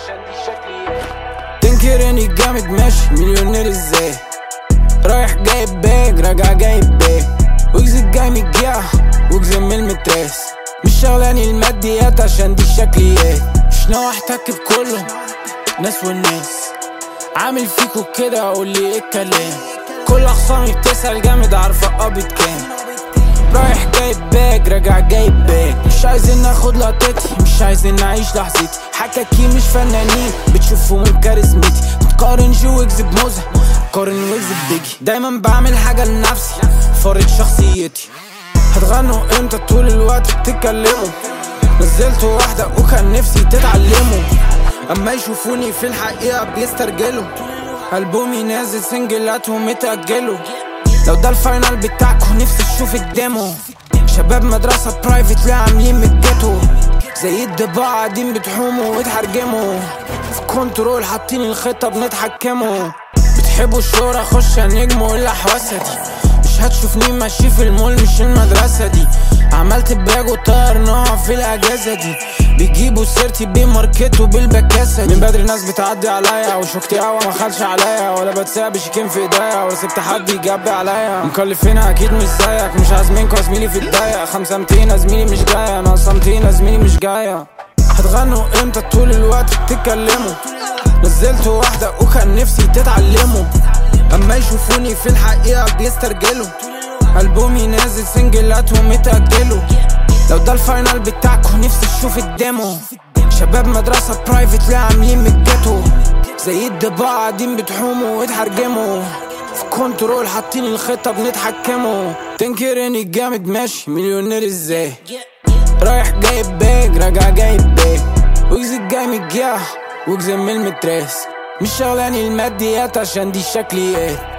عشان دي شكليات تنكر اني جامد ماشي مليونير ازاي رايح جايب باج راجع جايب باج وجز جاي من الجيع وجز من المتراس مش شغلاني الماديات عشان دي الشكليات مش ناوي احتك بكله ناس والناس عامل فيكو كده اقول لي ايه الكلام كل اخصامي بتسأل جامد عارفة قبض كام رايح جايب باج راجع جايب باج مش عايزين ناخد لقطتي مش عايزين نعيش لحظتي حكاكي مش فنانين بتشوفوا من كاريزمتي بتقارن جو ويجز بموزة قارن ويجز ببيجي دايما بعمل حاجة لنفسي فارض شخصيتي هتغنوا امتى طول الوقت بتتكلموا نزلت واحدة وكان نفسي تتعلموا اما يشوفوني في الحقيقة بيسترجلوا ألبومي نازل سنجلاتهم اتأجلوا لو ده الفاينل بتاعكم نفسي اشوف الديمو شباب مدرسة برايفت لا عاملين من الجيتو زي الضباع قاعدين بتحوموا وتحرجموا في كنترول حاطين الخطة بنتحكموا بتحبوا الشهرة خش نجموا الا حواسة دي مش هتشوفني ماشي في المول مش المدرسة دي عملت باج وطير نوع في الاجازة دي بيجيبوا سيرتي بماركته بالبكاسة دي من بدري ناس بتعدي عليا وشوكتي قهوة ما خدش عليا ولا بتساب بشيكين في ايديا ولا سبت حد يجبي عليا مكلفينها اكيد مش زيك مش عازمينكوا زميلي في الضيق خمسة ميتين زميلي مش جاية ناقصة ميتين زميلي مش جاية هتغنوا امتى طول الوقت بتتكلموا نزلت واحدة وكان نفسي تتعلموا اما يشوفوني في الحقيقة بيسترجلوا ألبومي نازل سنجلاتهم اتأجلوا لو ده الفاينل بتاعكم نفسي اشوف الديمو شباب مدرسة برايفت لا عاملين من الجيتو زي الضباع قاعدين بتحوموا وتحرجموا في كنترول حاطين الخطة بنتحكموا تنكر اني جامد ماشي مليونير ازاي رايح جايب باج راجع جايب باج وجز جاي من الجيع وجز من المتراس مش شغلاني الماديات عشان دي الشكليات